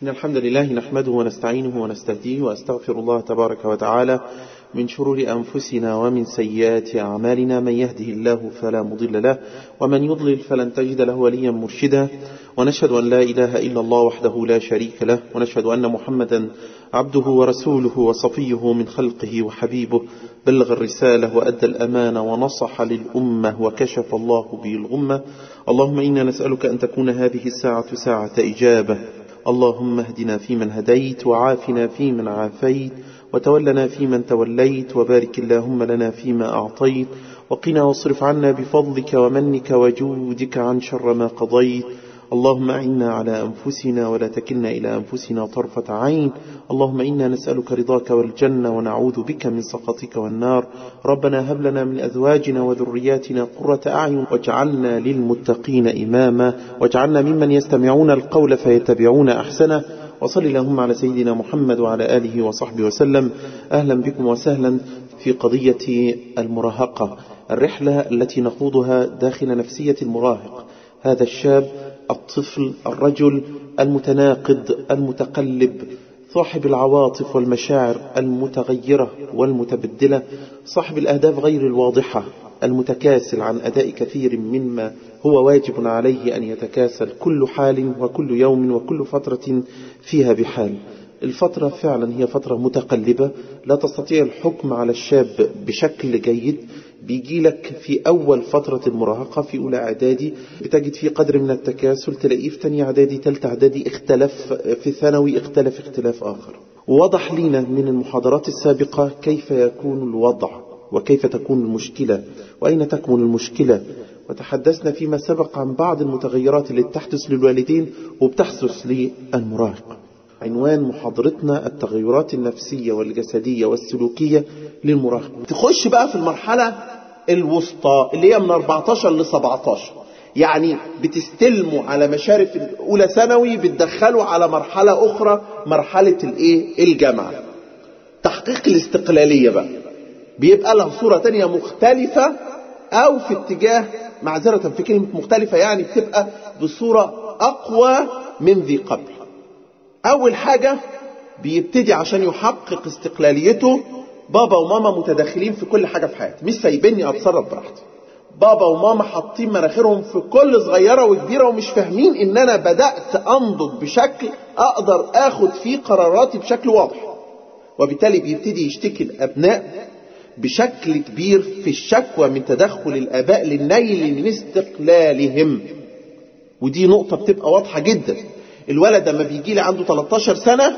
إن الحمد لله نحمده ونستعينه ونستهديه وأستغفر الله تبارك وتعالى من شرور أنفسنا ومن سيئات أعمالنا من يهده الله فلا مضل له ومن يضلل فلن تجد له وليا مرشدا ونشهد أن لا إله إلا الله وحده لا شريك له ونشهد أن محمدا عبده ورسوله وصفيه من خلقه وحبيبه بلغ الرسالة وأدى الأمانة ونصح للأمة وكشف الله به الغمة اللهم إنا نسألك أن تكون هذه الساعة ساعة إجابة اللهم اهدنا فيمن هديت وعافنا فيمن عافيت وتولنا فيمن توليت وبارك اللهم لنا فيما أعطيت وقنا واصرف عنا بفضلك ومنك وجودك عن شر ما قضيت اللهم أعنا على أنفسنا ولا تكلنا إلى أنفسنا طرفة عين اللهم إنا نسألك رضاك والجنة ونعوذ بك من سخطك والنار ربنا هب لنا من أزواجنا وذرياتنا قرة أعين واجعلنا للمتقين إماما واجعلنا ممن يستمعون القول فيتبعون أحسنه وصل اللهم على سيدنا محمد وعلى آله وصحبه وسلم أهلا بكم وسهلا في قضية المراهقة الرحلة التي نخوضها داخل نفسية المراهق هذا الشاب الطفل الرجل المتناقض المتقلب صاحب العواطف والمشاعر المتغيرة والمتبدلة صاحب الأهداف غير الواضحة المتكاسل عن أداء كثير مما هو واجب عليه أن يتكاسل كل حال وكل يوم وكل فترة فيها بحال الفترة فعلا هي فترة متقلبة لا تستطيع الحكم على الشاب بشكل جيد بيجي لك في أول فترة المراهقة في أولى إعدادي بتجد فيه قدر من التكاسل تلاقيه في تانية إعدادي تالتة إعدادي اختلف في ثانوي اختلف اختلاف آخر ووضح لنا من المحاضرات السابقة كيف يكون الوضع وكيف تكون المشكلة وأين تكمن المشكلة وتحدثنا فيما سبق عن بعض المتغيرات اللي تحدث للوالدين وبتحدث للمراهق عنوان محاضرتنا التغيرات النفسية والجسدية والسلوكية للمراهق تخش بقى في المرحلة الوسطى اللي هي من 14 ل 17 يعني بتستلموا على مشارف اولى ثانوي بتدخلوا على مرحلة اخرى مرحلة الايه الجامعة تحقيق الاستقلالية بقى بيبقى لها صورة تانية مختلفة او في اتجاه معذرة في كلمة مختلفة يعني بتبقى بصورة اقوى من ذي قبل اول حاجة بيبتدي عشان يحقق استقلاليته بابا وماما متداخلين في كل حاجة في حياتي مش سايبيني اتصرف براحتي بابا وماما حاطين مناخيرهم في كل صغيرة وكبيرة ومش فاهمين ان انا بدأت انضج بشكل اقدر اخد فيه قراراتي بشكل واضح وبالتالي بيبتدي يشتكي الابناء بشكل كبير في الشكوى من تدخل الاباء للنيل من استقلالهم ودي نقطة بتبقى واضحة جدا الولد لما بيجي لي عنده 13 سنة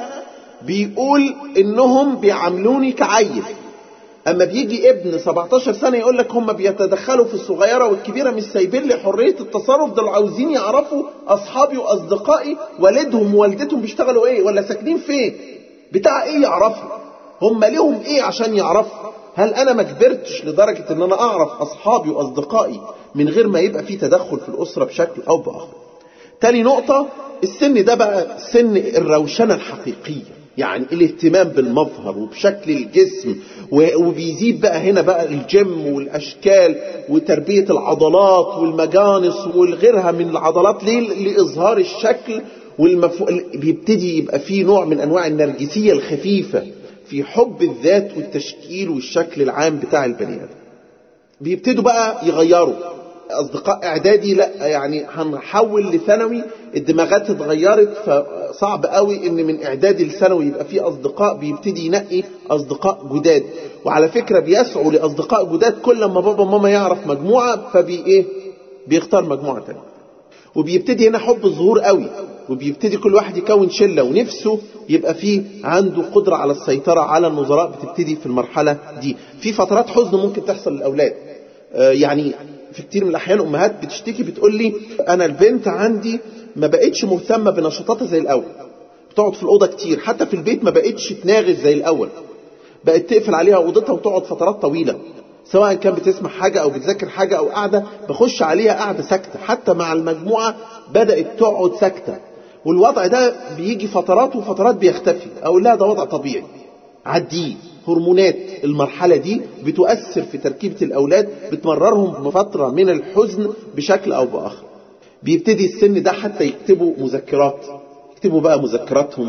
بيقول انهم بيعاملوني كعيل اما بيجي ابن 17 سنة يقول لك هم بيتدخلوا في الصغيرة والكبيرة مش سايبين لي حرية التصرف دول عاوزين يعرفوا اصحابي واصدقائي والدهم ووالدتهم بيشتغلوا ايه ولا ساكنين فين بتاع ايه يعرفوا هم ليهم ايه عشان يعرفوا هل انا ما كبرتش لدرجة ان انا اعرف اصحابي واصدقائي من غير ما يبقى في تدخل في الاسرة بشكل او باخر تاني نقطة السن ده بقى سن الروشنة الحقيقية يعني الاهتمام بالمظهر وبشكل الجسم وبيزيد بقى هنا بقى الجيم والاشكال وتربية العضلات والمجانس والغيرها من العضلات ليه لإظهار الشكل والمفو... بيبتدي يبقى فيه نوع من انواع النرجسية الخفيفة في حب الذات والتشكيل والشكل العام بتاع البني ادم بيبتدوا بقى يغيروا اصدقاء اعدادي لا يعني هنحول لثانوي الدماغات اتغيرت فصعب قوي ان من اعدادي لثانوي يبقى في اصدقاء بيبتدي ينقي اصدقاء جداد وعلى فكره بيسعوا لاصدقاء جداد كل ما بابا وماما يعرف مجموعه فبي ايه بيختار مجموعه ثانيه وبيبتدي هنا حب الظهور قوي وبيبتدي كل واحد يكون شله ونفسه يبقى فيه عنده قدره على السيطره على النظراء بتبتدي في المرحله دي في فترات حزن ممكن تحصل للاولاد آه يعني في كتير من الاحيان امهات بتشتكي بتقول لي انا البنت عندي ما بقتش مهتمه بنشاطاتها زي الاول بتقعد في الاوضه كتير حتى في البيت ما بقتش تناغز زي الاول بقت تقفل عليها اوضتها وتقعد فترات طويله سواء كان بتسمع حاجه او بتذاكر حاجه او قاعده بخش عليها قاعده ساكته حتى مع المجموعه بدات تقعد ساكته والوضع ده بيجي فترات وفترات بيختفي اقول لها ده وضع طبيعي عديه هرمونات المرحلة دي بتؤثر في تركيبة الأولاد بتمررهم فترة من الحزن بشكل أو بآخر بيبتدي السن ده حتى يكتبوا مذكرات يكتبوا بقى مذكراتهم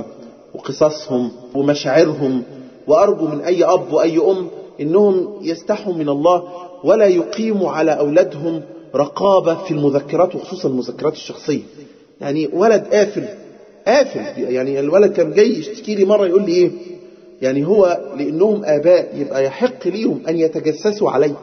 وقصصهم ومشاعرهم وأرجو من أي أب وأي أم إنهم يستحوا من الله ولا يقيموا على أولادهم رقابة في المذكرات وخصوصا المذكرات الشخصية يعني ولد قافل قافل يعني الولد كان جاي يشتكي لي مرة يقول لي إيه يعني هو لأنهم آباء يبقى يحق ليهم أن يتجسسوا علي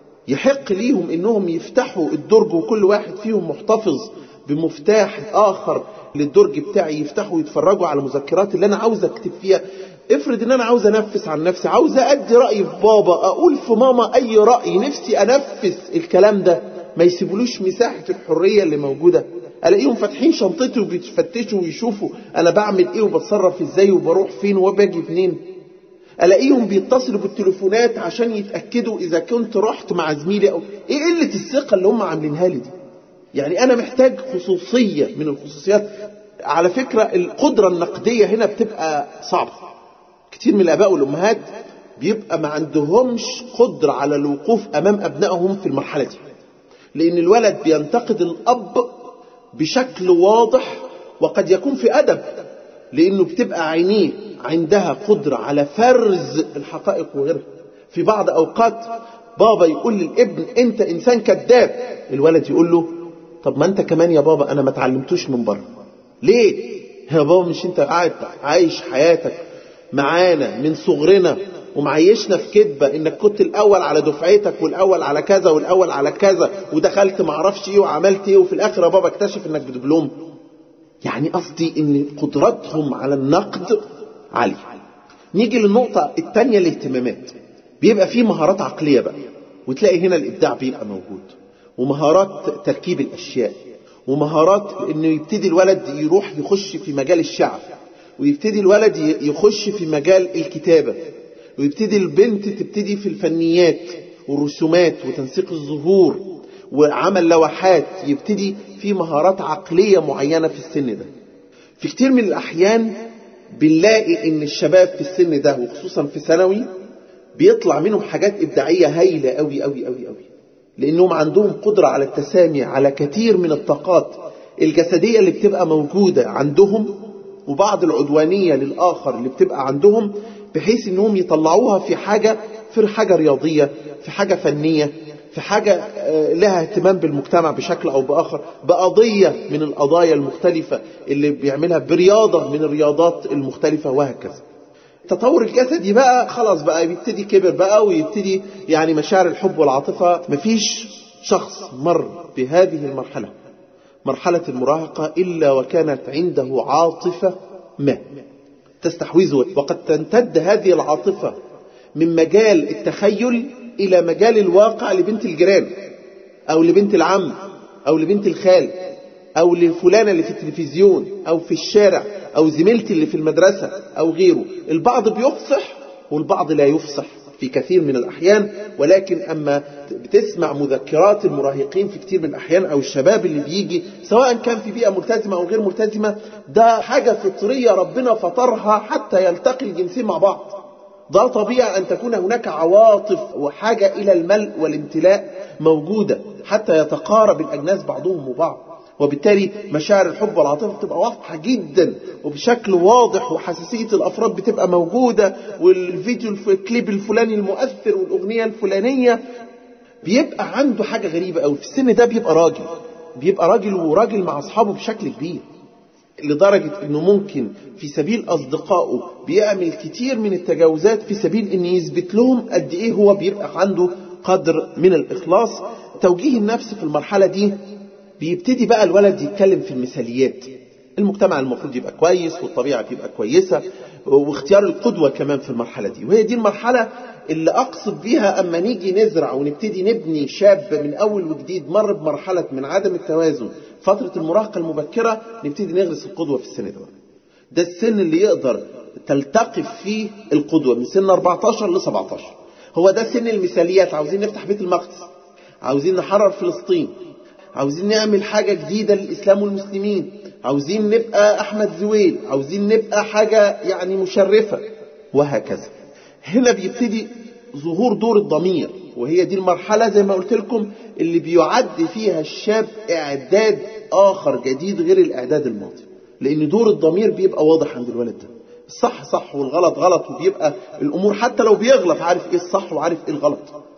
يحق ليهم أنهم يفتحوا الدرج وكل واحد فيهم محتفظ بمفتاح آخر للدرج بتاعي يفتحوا ويتفرجوا على المذكرات اللي أنا عاوز أكتب فيها افرض ان انا عاوز انفس عن نفسي عاوز ادي رايي في بابا اقول في ماما اي راي نفسي انفس الكلام ده ما يسيبولوش مساحه الحريه اللي موجوده الاقيهم فاتحين شنطتي وبيتفتشوا ويشوفوا انا بعمل ايه وبتصرف ازاي وبروح فين وباجي منين الاقيهم بيتصلوا بالتليفونات عشان يتاكدوا اذا كنت رحت مع زميلي او ايه قله الثقه اللي هم عاملينها لي دي يعني انا محتاج خصوصيه من الخصوصيات على فكره القدره النقديه هنا بتبقى صعبه كتير من الاباء والامهات بيبقى ما عندهمش قدره على الوقوف امام ابنائهم في المرحله دي لان الولد بينتقد الاب بشكل واضح وقد يكون في ادب لانه بتبقى عينيه عندها قدره على فرز الحقائق وغيرها في بعض اوقات بابا يقول للابن انت انسان كذاب الولد يقول له طب ما انت كمان يا بابا انا ما اتعلمتوش من بره ليه يا بابا مش انت قاعد عايش حياتك معانا من صغرنا ومعيشنا في كذبة انك كنت الاول على دفعتك والاول على كذا والاول على كذا ودخلت معرفش ايه وعملت ايه وفي الاخر يا بابا اكتشف انك بدبلوم يعني قصدي ان قدرتهم على النقد عالية نيجي للنقطة الثانية الاهتمامات بيبقى فيه مهارات عقلية بقى وتلاقي هنا الابداع بيبقى موجود ومهارات تركيب الاشياء ومهارات انه يبتدي الولد يروح يخش في مجال الشعر ويبتدي الولد يخش في مجال الكتابة ويبتدي البنت تبتدي في الفنيات والرسومات وتنسيق الظهور وعمل لوحات يبتدي في مهارات عقلية معينة في السن ده في كتير من الأحيان بنلاقي إن الشباب في السن ده وخصوصا في ثانوي بيطلع منهم حاجات إبداعية هايلة أوي أوي أوي أوي لأنهم عندهم قدرة على التسامي على كثير من الطاقات الجسدية اللي بتبقى موجودة عندهم وبعض العدوانية للآخر اللي بتبقى عندهم بحيث انهم يطلعوها في حاجة في حاجة رياضية في حاجة فنية في حاجة لها اهتمام بالمجتمع بشكل او باخر بقضية من القضايا المختلفة اللي بيعملها برياضة من الرياضات المختلفة وهكذا التطور الجسدي بقى خلاص بقى بيبتدي كبر بقى ويبتدي يعني مشاعر الحب والعاطفة مفيش شخص مر بهذه المرحلة مرحلة المراهقة إلا وكانت عنده عاطفة ما تستحوذه وقد تمتد هذه العاطفة من مجال التخيل إلى مجال الواقع لبنت الجيران أو لبنت العم أو لبنت الخال أو لفلانة اللي في التلفزيون أو في الشارع أو زميلتي اللي في المدرسة أو غيره البعض بيفصح والبعض لا يفصح في كثير من الأحيان ولكن أما بتسمع مذكرات المراهقين في كثير من الأحيان أو الشباب اللي بيجي سواء كان في بيئة ملتزمة أو غير ملتزمة ده حاجة فطرية ربنا فطرها حتى يلتقي الجنسين مع بعض ده طبيعي أن تكون هناك عواطف وحاجة إلى الملء والامتلاء موجودة حتى يتقارب الأجناس بعضهم وبعض وبالتالي مشاعر الحب والعاطفه بتبقى واضحه جدا وبشكل واضح وحساسيه الافراد بتبقى موجوده والفيديو الكليب الفلاني المؤثر والاغنيه الفلانيه بيبقى عنده حاجه غريبه قوي في السن ده بيبقى راجل بيبقى راجل وراجل مع اصحابه بشكل كبير لدرجة انه ممكن في سبيل اصدقائه بيعمل كتير من التجاوزات في سبيل ان يثبت لهم قد ايه هو بيبقى عنده قدر من الاخلاص توجيه النفس في المرحلة دي بيبتدي بقى الولد يتكلم في المثاليات المجتمع المفروض يبقى كويس والطبيعة تبقى كويسة واختيار القدوة كمان في المرحلة دي وهي دي المرحلة اللي أقصد بيها أما نيجي نزرع ونبتدي نبني شاب من أول وجديد مر بمرحلة من عدم التوازن فترة المراهقة المبكرة نبتدي نغرس القدوة في السن ده ده السن اللي يقدر تلتقف فيه القدوة من سن 14 ل 17 هو ده سن المثاليات عاوزين نفتح بيت المقدس عاوزين نحرر فلسطين عاوزين نعمل حاجة جديدة للإسلام والمسلمين عاوزين نبقى أحمد زويل عاوزين نبقى حاجة يعني مشرفة وهكذا هنا بيبتدي ظهور دور الضمير وهي دي المرحلة زي ما قلت لكم اللي بيعد فيها الشاب إعداد آخر جديد غير الإعداد الماضي لان دور الضمير بيبقى واضح عند الولد ده الصح صح والغلط غلط وبيبقى الامور حتى لو بيغلط عارف ايه الصح وعارف ايه الغلط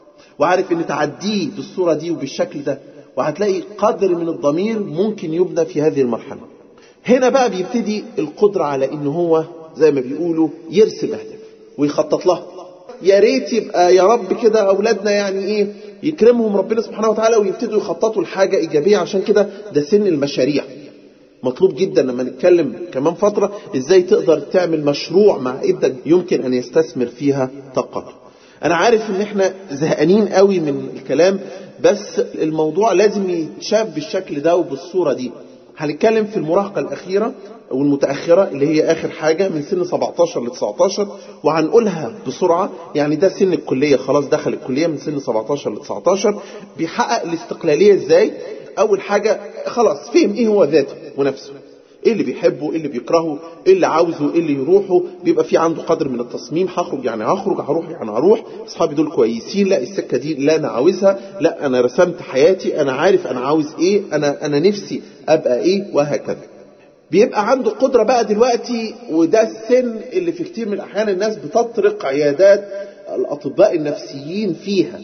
وعارف ان تعديه بالصورة دي وبالشكل ده وهتلاقي قدر من الضمير ممكن يبنى في هذه المرحلة هنا بقى بيبتدي القدرة على ان هو زي ما بيقولوا يرسم اهداف ويخطط لها يا ريت يبقى يا رب كده اولادنا يعني ايه يكرمهم ربنا سبحانه وتعالى ويبتدوا يخططوا لحاجه ايجابيه عشان كده ده سن المشاريع مطلوب جدا لما نتكلم كمان فتره ازاي تقدر تعمل مشروع مع ابنك يمكن ان يستثمر فيها طاقته انا عارف ان احنا زهقانين قوي من الكلام بس الموضوع لازم يتشاف بالشكل ده وبالصوره دي هنتكلم في المراهقه الاخيره والمتأخرة اللي هي آخر حاجة من سن 17 ل 19 وهنقولها بسرعة يعني ده سن الكلية خلاص دخل الكلية من سن 17 ل 19 بيحقق الاستقلالية ازاي أول حاجة خلاص فهم ايه هو ذاته ونفسه ايه اللي بيحبه ايه اللي بيكرهه ايه اللي عاوزه ايه اللي يروحه بيبقى في عنده قدر من التصميم هخرج يعني هخرج هروح يعني هروح اصحابي دول كويسين لا السكه دي لا انا عاوزها لا انا رسمت حياتي انا عارف انا عاوز ايه انا انا نفسي ابقى ايه وهكذا بيبقى عنده قدرة بقى دلوقتي وده السن اللي في كتير من الأحيان الناس بتطرق عيادات الأطباء النفسيين فيها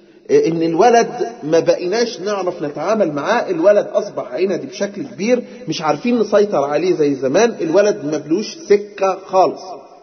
إن الولد ما بقيناش نعرف نتعامل معاه الولد أصبح عندي بشكل كبير مش عارفين نسيطر عليه زي زمان الولد ما بلوش سكة خالص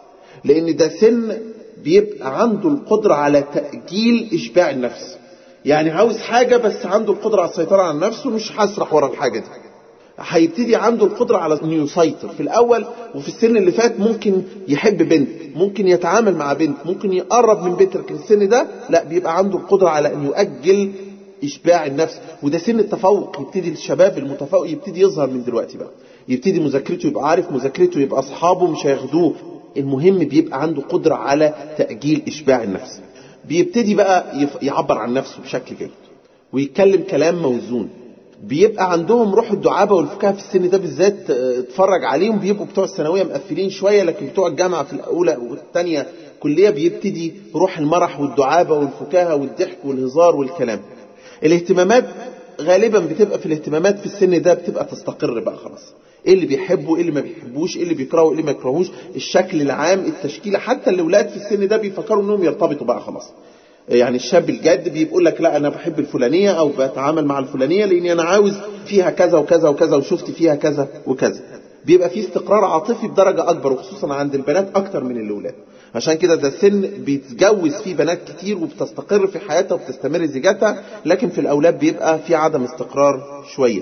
لأن ده سن بيبقى عنده القدرة على تأجيل إشباع النفس يعني عاوز حاجة بس عنده القدرة على السيطرة على نفسه مش هسرح ورا الحاجة دي هيبتدي عنده القدرة على انه يسيطر في الاول وفي السن اللي فات ممكن يحب بنت ممكن يتعامل مع بنت ممكن يقرب من بنت لكن السن ده لا بيبقى عنده القدرة على انه يؤجل اشباع النفس وده سن التفوق يبتدي الشباب المتفوق يبتدي يظهر من دلوقتي بقى يبتدي مذاكرته يبقى عارف مذاكرته يبقى اصحابه مش هياخدوه المهم بيبقى عنده قدرة على تأجيل اشباع النفس بيبتدي بقى يعبر عن نفسه بشكل جيد ويتكلم كلام موزون بيبقى عندهم روح الدعابة والفكاهة في السن ده بالذات اتفرج عليهم بيبقوا بتوع الثانوية مقفلين شوية لكن بتوع الجامعة في الأولى والثانية كلية بيبتدي روح المرح والدعابة والفكاهة والضحك والهزار والكلام الاهتمامات غالبا بتبقى في الاهتمامات في السن ده بتبقى تستقر بقى خلاص ايه اللي بيحبه ايه اللي ما بيحبوش ايه اللي بيكرهه ايه اللي ما يكرهوش الشكل العام التشكيله حتى الاولاد في السن ده بيفكروا انهم يرتبطوا بقى خلاص يعني الشاب الجاد بيقول لك لا انا بحب الفلانيه او بتعامل مع الفلانيه لاني انا عاوز فيها كذا وكذا وكذا وشفت فيها كذا وكذا بيبقى في استقرار عاطفي بدرجه اكبر وخصوصا عند البنات اكتر من الاولاد عشان كده ده سن بيتجوز فيه بنات كتير وبتستقر في حياتها وبتستمر زيجاتها لكن في الاولاد بيبقى في عدم استقرار شويه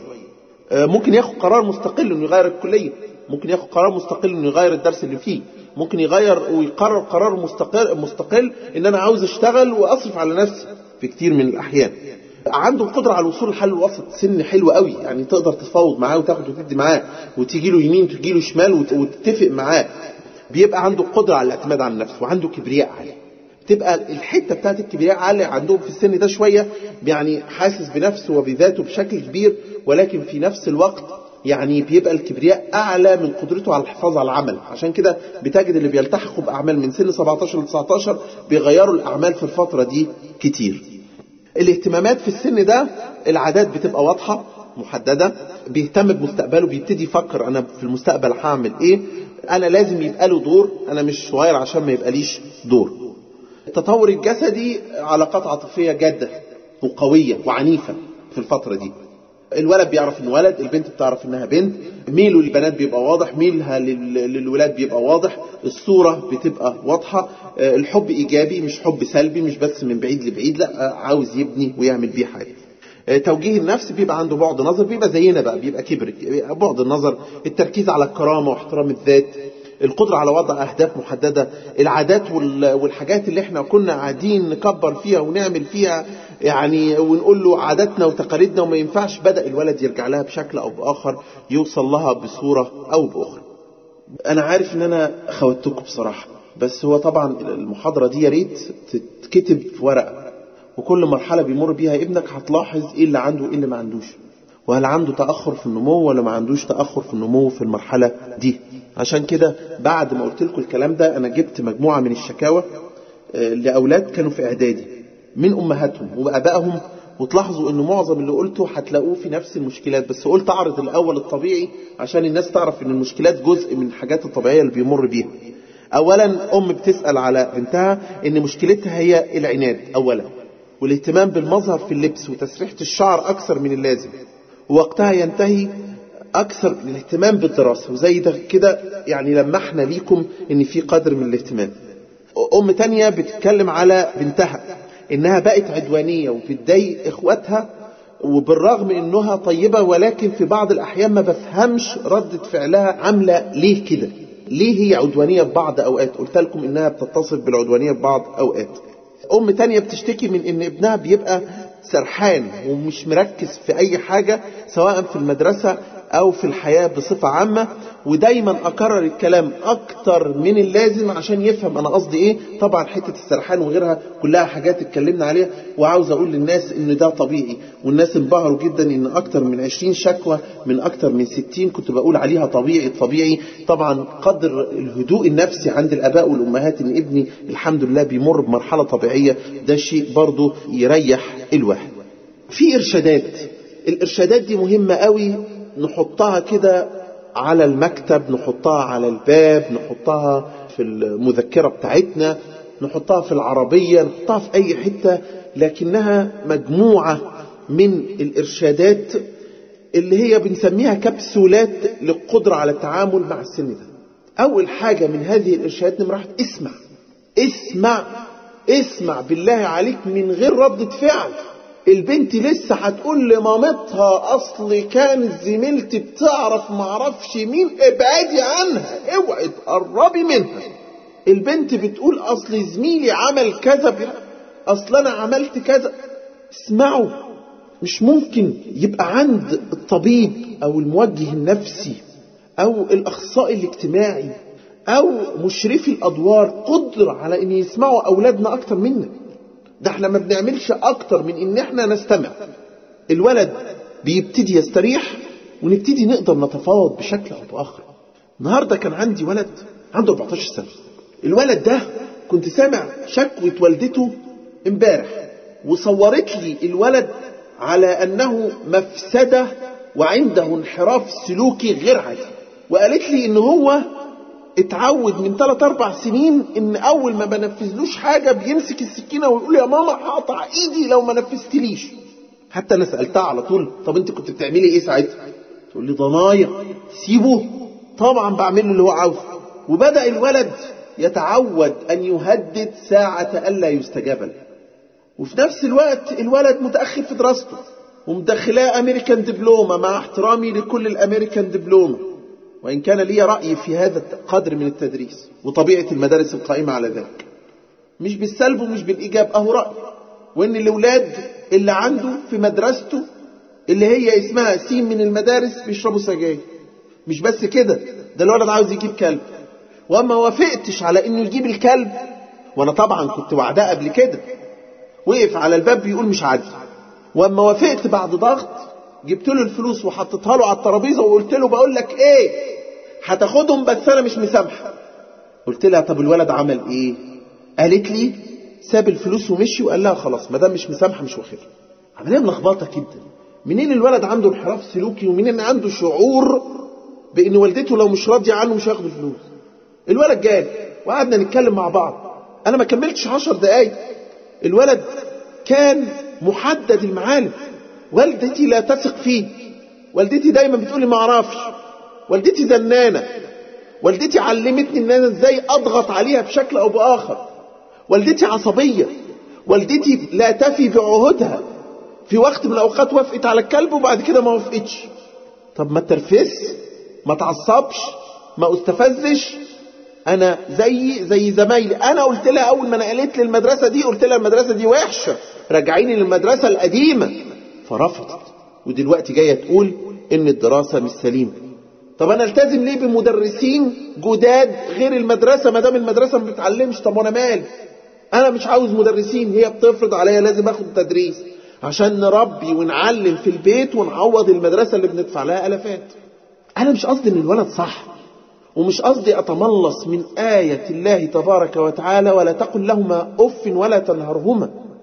ممكن ياخد قرار مستقل انه يغير الكليه ممكن ياخد قرار مستقل انه يغير الدرس اللي فيه ممكن يغير ويقرر قرار مستقل مستقل ان انا عاوز اشتغل واصرف على نفسي في كتير من الاحيان عنده القدره على الوصول للحل الوسط سن حلو قوي يعني تقدر تتفاوض معاه وتاخد وتدي معاه وتيجي له يمين وتجي له شمال وتتفق معاه بيبقى عنده القدره على الاعتماد على النفس وعنده كبرياء عالي تبقى الحته بتاعت الكبرياء عالي عندهم في السن ده شويه يعني حاسس بنفسه وبذاته بشكل كبير ولكن في نفس الوقت يعني بيبقى الكبرياء اعلى من قدرته على الحفاظ على العمل عشان كده بتجد اللي بيلتحقوا باعمال من سن 17 ل 19 بيغيروا الاعمال في الفتره دي كتير الاهتمامات في السن ده العادات بتبقى واضحه محدده بيهتم بمستقبله بيبتدي يفكر انا في المستقبل هعمل ايه انا لازم يبقى له دور انا مش صغير عشان ما يبقاليش دور التطور الجسدي علاقات عاطفيه جاده وقويه وعنيفه في الفتره دي الولد بيعرف انه ولد البنت بتعرف انها بنت ميله للبنات بيبقى واضح ميلها للولاد بيبقى واضح الصورة بتبقى واضحة الحب ايجابي مش حب سلبي مش بس من بعيد لبعيد لا عاوز يبني ويعمل بيه حاجة توجيه النفس بيبقى عنده بعد نظر بيبقى زينا بقى بيبقى كبر بعد النظر التركيز على الكرامة واحترام الذات القدرة على وضع أهداف محددة العادات والحاجات اللي احنا كنا قاعدين نكبر فيها ونعمل فيها يعني ونقول له عاداتنا وتقاليدنا وما ينفعش بدأ الولد يرجع لها بشكل أو بآخر يوصل لها بصورة أو بأخرى أنا عارف إن أنا خوتكم بصراحة بس هو طبعا المحاضرة دي يا ريت تتكتب في ورقة وكل مرحلة بيمر بيها ابنك هتلاحظ إيه اللي عنده وإيه اللي ما عندوش وهل عنده تأخر في النمو ولا ما عندوش تأخر في النمو في المرحلة دي عشان كده بعد ما قلت لكم الكلام ده أنا جبت مجموعة من الشكاوى لأولاد كانوا في إعدادي من أمهاتهم وأبائهم وتلاحظوا ان معظم اللي قلته هتلاقوه في نفس المشكلات بس قلت اعرض الاول الطبيعي عشان الناس تعرف ان المشكلات جزء من الحاجات الطبيعية اللي بيمر بيها اولا ام بتسأل على بنتها ان مشكلتها هي العناد اولا والاهتمام بالمظهر في اللبس وتسريحة الشعر اكثر من اللازم ووقتها ينتهي اكثر من الاهتمام بالدراسة وزي ده كده يعني لمحنا ليكم ان في قدر من الاهتمام ام تانية بتتكلم على بنتها انها بقت عدوانية وبتضايق اخواتها وبالرغم انها طيبة ولكن في بعض الاحيان ما بفهمش ردة فعلها عاملة ليه كده ليه هي عدوانية في بعض اوقات قلت لكم انها بتتصف بالعدوانية في بعض اوقات ام تانية بتشتكي من ان ابنها بيبقى سرحان ومش مركز في اي حاجة سواء في المدرسة او في الحياة بصفة عامة ودايما اكرر الكلام اكتر من اللازم عشان يفهم انا قصدي ايه طبعا حتة السرحان وغيرها كلها حاجات اتكلمنا عليها وعاوز اقول للناس ان ده طبيعي والناس انبهروا جدا ان اكتر من 20 شكوى من اكتر من 60 كنت بقول عليها طبيعي طبيعي طبعا قدر الهدوء النفسي عند الاباء والامهات ان ابني الحمد لله بيمر بمرحلة طبيعية ده شيء برضه يريح الواحد في ارشادات الارشادات دي مهمة قوي نحطها كده على المكتب نحطها على الباب نحطها في المذكرة بتاعتنا نحطها في العربية نحطها في أي حتة لكنها مجموعة من الإرشادات اللي هي بنسميها كبسولات للقدرة على التعامل مع السن ده أول حاجة من هذه الإرشادات نمرة اسمع اسمع اسمع بالله عليك من غير ردة فعل البنت لسه هتقول لمامتها اصل كانت زميلتي بتعرف معرفش مين ابعدي عنها اوعي تقربي منها البنت بتقول اصل زميلي عمل كذا اصل انا عملت كذا اسمعوا مش ممكن يبقى عند الطبيب او الموجه النفسي او الاخصائي الاجتماعي او مشرفي الادوار قدرة على ان يسمعوا اولادنا اكتر منا ده احنا ما بنعملش اكتر من ان احنا نستمع الولد بيبتدي يستريح ونبتدي نقدر نتفاوض بشكل او باخر النهارده كان عندي ولد عنده 14 سنه الولد ده كنت سامع شكوى والدته امبارح وصورت لي الولد على انه مفسده وعنده انحراف سلوكي غير عادي وقالت لي ان هو اتعود من 3 4 سنين ان اول ما بنفذلوش حاجه بيمسك السكينه ويقول يا ماما هقطع ايدي لو ما نفذتليش حتى انا سالتها على طول طب انت كنت بتعملي ايه ساعتها تقول لي ضنايا سيبه طبعا بعمل له اللي هو عاوزه وبدا الولد يتعود ان يهدد ساعه الا يستجاب له وفي نفس الوقت الولد متاخر في دراسته ومدخلاه امريكان دبلومه مع احترامي لكل الامريكان دبلومه وإن كان لي رأي في هذا القدر من التدريس وطبيعة المدارس القائمة على ذلك مش بالسلب ومش بالإيجاب أهو رأي وإن الأولاد اللي عنده في مدرسته اللي هي اسمها سين من المدارس بيشربوا سجاير مش بس كده ده الولد عاوز يجيب كلب وما وافقتش على انه يجيب الكلب وانا طبعا كنت وعداه قبل كده وقف على الباب بيقول مش عادي واما وافقت بعد ضغط جبت له الفلوس وحطيتها له على الترابيزه وقلت له بقول لك ايه هتاخدهم بس انا مش مسامحه قلت لها طب الولد عمل ايه قالت لي ساب الفلوس ومشي وقال لها خلاص ما دام مش مسامحه مش واخدها عمليه ملخبطه جدا منين الولد عنده انحراف سلوكي ومنين عنده شعور بان والدته لو مش راضيه عنه مش هياخد الفلوس الولد جاي وقعدنا نتكلم مع بعض انا ما كملتش عشر دقايق الولد كان محدد المعالم والدتي لا تثق فيه والدتي دايما بتقولي ما اعرفش والدتي زنانه والدتي علمتني ان انا ازاي اضغط عليها بشكل او باخر والدتي عصبيه والدتي لا تفي بعهودها في وقت من الاوقات وافقت على الكلب وبعد كده ما وافقتش طب ما ترفس ما تعصبش ما استفزش انا زي زي زمايلي انا قلت لها اول ما نقلت لي المدرسه دي قلت لها المدرسه دي وحشه رجعيني للمدرسه القديمه فرفضت ودلوقتي جايه تقول ان الدراسه مش سليمه طب انا التزم ليه بمدرسين جداد غير المدرسه ما دام المدرسه ما بتعلمش طب وانا مالي انا مش عاوز مدرسين هي بتفرض عليا لازم اخد تدريس عشان نربي ونعلم في البيت ونعوض المدرسه اللي بندفع لها الافات انا مش قصدي ان الولد صح ومش قصدي اتملص من آية الله تبارك وتعالى ولا تقل لهما أف ولا تنهرهما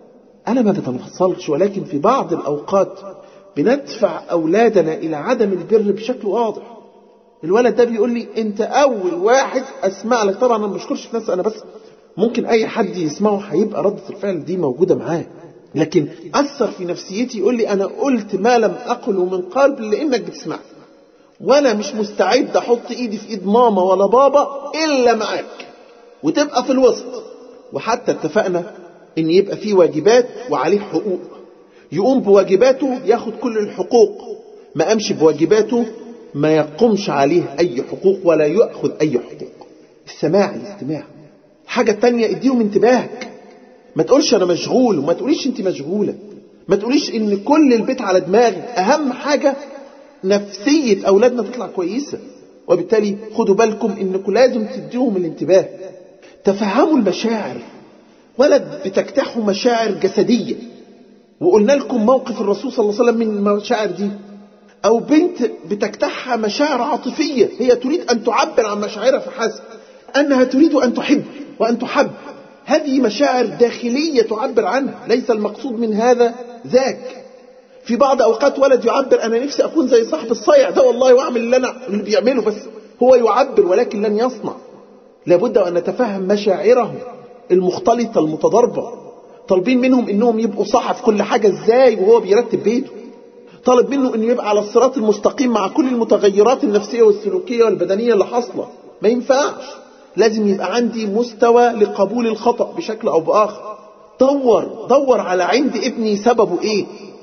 أنا ما بتنفصلش ولكن في بعض الأوقات بندفع أولادنا إلى عدم البر بشكل واضح الولد ده بيقول لي أنت أول واحد أسمع لك طبعا أنا ما بشكرش الناس أنا بس ممكن أي حد يسمعه هيبقى ردة الفعل دي موجودة معاه لكن أثر في نفسيتي يقول لي أنا قلت ما لم أقله من قلب لأنك بتسمعني وأنا مش مستعد أحط إيدي في إيد ماما ولا بابا إلا معاك وتبقى في الوسط وحتى اتفقنا إن يبقى في واجبات وعليه حقوق يقوم بواجباته ياخد كل الحقوق ما قامش بواجباته ما يقومش عليه أي حقوق ولا يأخذ أي حقوق السماع الاستماع الحاجة التانية اديهم انتباهك ما تقولش أنا مشغول وما تقوليش أنت مشغولة ما تقوليش إن كل البيت على دماغي أهم حاجة نفسية أولادنا تطلع كويسة وبالتالي خدوا بالكم إنكم لازم تديهم الانتباه تفهموا المشاعر ولد بتجتاحه مشاعر جسدية وقلنا لكم موقف الرسول صلى الله عليه وسلم من المشاعر دي أو بنت بتجتاحها مشاعر عاطفية هي تريد أن تعبر عن مشاعرها فحسب أنها تريد أن تحب وأن تحب هذه مشاعر داخلية تعبر عنها ليس المقصود من هذا ذاك في بعض أوقات ولد يعبر أنا نفسي أكون زي صاحب الصيع ده والله وأعمل اللي أنا اللي بيعمله بس هو يعبر ولكن لن يصنع لابد أن نتفهم مشاعرهم المختلطة المتضاربة طالبين منهم انهم يبقوا صح في كل حاجة ازاي وهو بيرتب بيته طالب منه انه يبقى على الصراط المستقيم مع كل المتغيرات النفسية والسلوكية والبدنية اللي حاصلة ما ينفعش لازم يبقى عندي مستوى لقبول الخطأ بشكل او باخر دور دور على عند ابني سببه ايه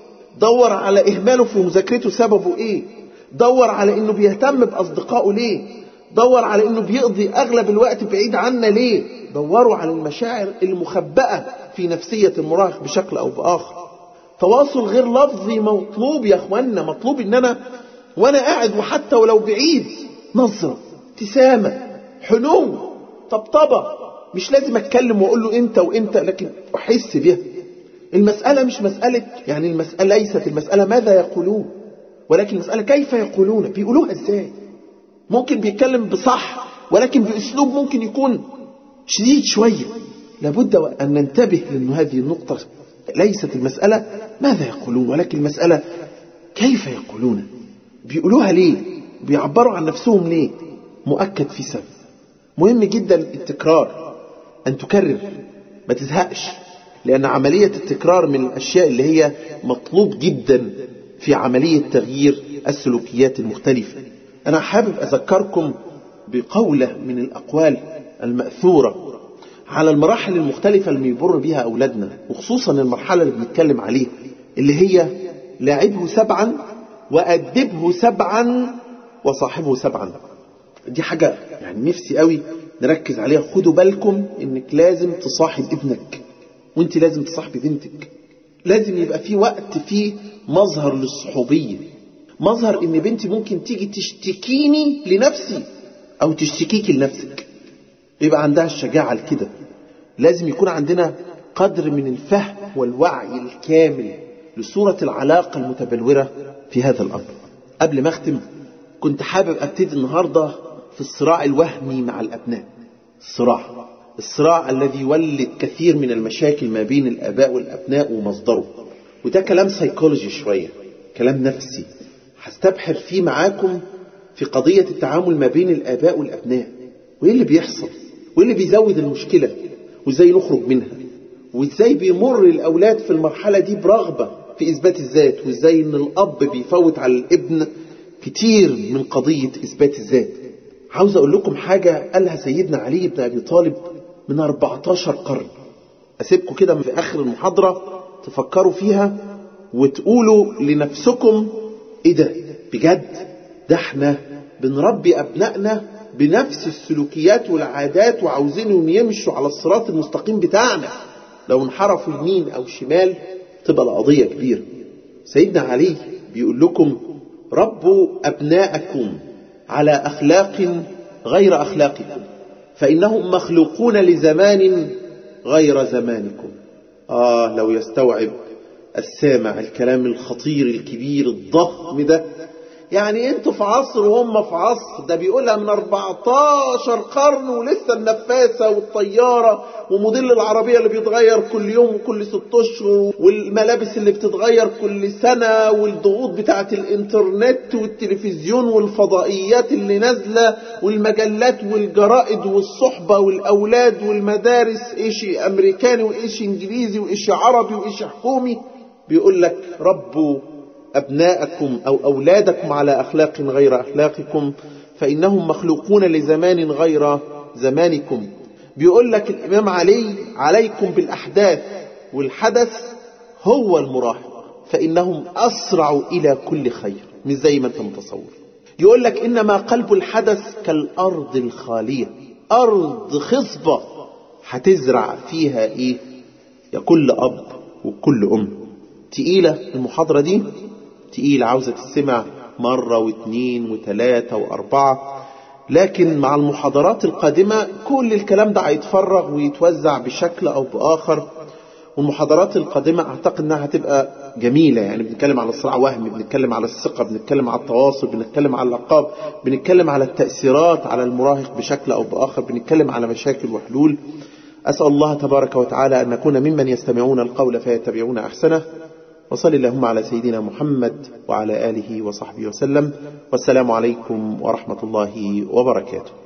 دور على اهماله في مذاكرته سببه ايه دور على انه بيهتم باصدقائه ليه دور على انه بيقضي اغلب الوقت بعيد عنا ليه دوروا على المشاعر المخبأة في نفسية المراهق بشكل او باخر تواصل غير لفظي مطلوب يا اخوانا مطلوب ان انا وانا قاعد وحتى ولو بعيد نظرة ابتسامة حنو طبطبة مش لازم اتكلم واقول له انت وانت لكن احس بها المسألة مش مسألة يعني المسألة ليست المسألة ماذا يقولون ولكن المسألة كيف يقولون بيقولوها ازاي ممكن بيتكلم بصح ولكن بأسلوب ممكن يكون شديد شوية لابد أن ننتبه لأن هذه النقطة ليست المسألة ماذا يقولون ولكن المسألة كيف يقولون بيقولوها ليه بيعبروا عن نفسهم ليه مؤكد في سبب مهم جدا التكرار أن تكرر ما تزهقش لأن عملية التكرار من الأشياء اللي هي مطلوب جدا في عملية تغيير السلوكيات المختلفة أنا حابب أذكركم بقولة من الأقوال المأثورة على المراحل المختلفة اللي بيمر بيها أولادنا وخصوصا المرحلة اللي بنتكلم عليها اللي هي لاعبه سبعا وأدبه سبعا وصاحبه سبعا دي حاجة يعني نفسي قوي نركز عليها خدوا بالكم انك لازم تصاحب ابنك وانت لازم تصاحبي بنتك لازم يبقى في وقت فيه مظهر للصحوبية مظهر ان بنتي ممكن تيجي تشتكيني لنفسي او تشتكيكي لنفسك يبقى عندها الشجاعة لكده لازم يكون عندنا قدر من الفهم والوعي الكامل لصورة العلاقة المتبلورة في هذا الأمر قبل ما أختم كنت حابب أبتدي النهاردة في الصراع الوهمي مع الأبناء الصراع الصراع الذي يولد كثير من المشاكل ما بين الآباء والأبناء ومصدره وده كلام سيكولوجي شوية كلام نفسي هستبحر فيه معاكم في قضية التعامل ما بين الآباء والأبناء وإيه اللي بيحصل وإيه اللي بيزود المشكلة وإزاي نخرج منها وإزاي بيمر الأولاد في المرحلة دي برغبة في إثبات الذات وإزاي إن الأب بيفوت على الابن كتير من قضية إثبات الذات عاوز أقول لكم حاجة قالها سيدنا علي بن أبي طالب من 14 قرن أسيبكم كده في آخر المحاضرة تفكروا فيها وتقولوا لنفسكم إيه ده بجد ده احنا بنربي أبنائنا بنفس السلوكيات والعادات وعاوزينهم يمشوا على الصراط المستقيم بتاعنا لو انحرفوا يمين أو شمال تبقى القضية كبيرة سيدنا علي بيقول لكم ربوا أبناءكم على أخلاق غير أخلاقكم فإنهم مخلوقون لزمان غير زمانكم آه لو يستوعب السامع الكلام الخطير الكبير الضخم ده يعني انتوا في عصر وهم في عصر ده بيقولها من 14 قرن ولسه النفاسة والطيارة وموديل العربية اللي بيتغير كل يوم وكل ست اشهر والملابس اللي بتتغير كل سنة والضغوط بتاعة الانترنت والتلفزيون والفضائيات اللي نازلة والمجلات والجرائد والصحبة والأولاد والمدارس ايش أمريكاني وايش إنجليزي وايش عربي وايش حكومي بيقول لك ربوا أبناءكم أو أولادكم على أخلاق غير أخلاقكم فإنهم مخلوقون لزمان غير زمانكم بيقول لك الإمام علي عليكم بالأحداث والحدث هو المراهق فإنهم أسرع إلى كل خير مش زي ما أنت متصور يقول لك إنما قلب الحدث كالأرض الخالية أرض خصبة هتزرع فيها إيه يا كل أب وكل أم تقيلة المحاضرة دي تقيلة عاوزة تسمع مرة واثنين وثلاثة وأربعة لكن مع المحاضرات القادمة كل الكلام ده هيتفرغ ويتوزع بشكل أو بآخر والمحاضرات القادمة أعتقد أنها هتبقى جميلة يعني بنتكلم على الصراع وهمي بنتكلم على الثقة بنتكلم على التواصل بنتكلم على الألقاب بنتكلم على التأثيرات على المراهق بشكل أو بآخر بنتكلم على مشاكل وحلول أسأل الله تبارك وتعالى أن نكون ممن يستمعون القول فيتبعون أحسنه وصل اللهم على سيدنا محمد وعلى آله وصحبه وسلم والسلام عليكم ورحمة الله وبركاته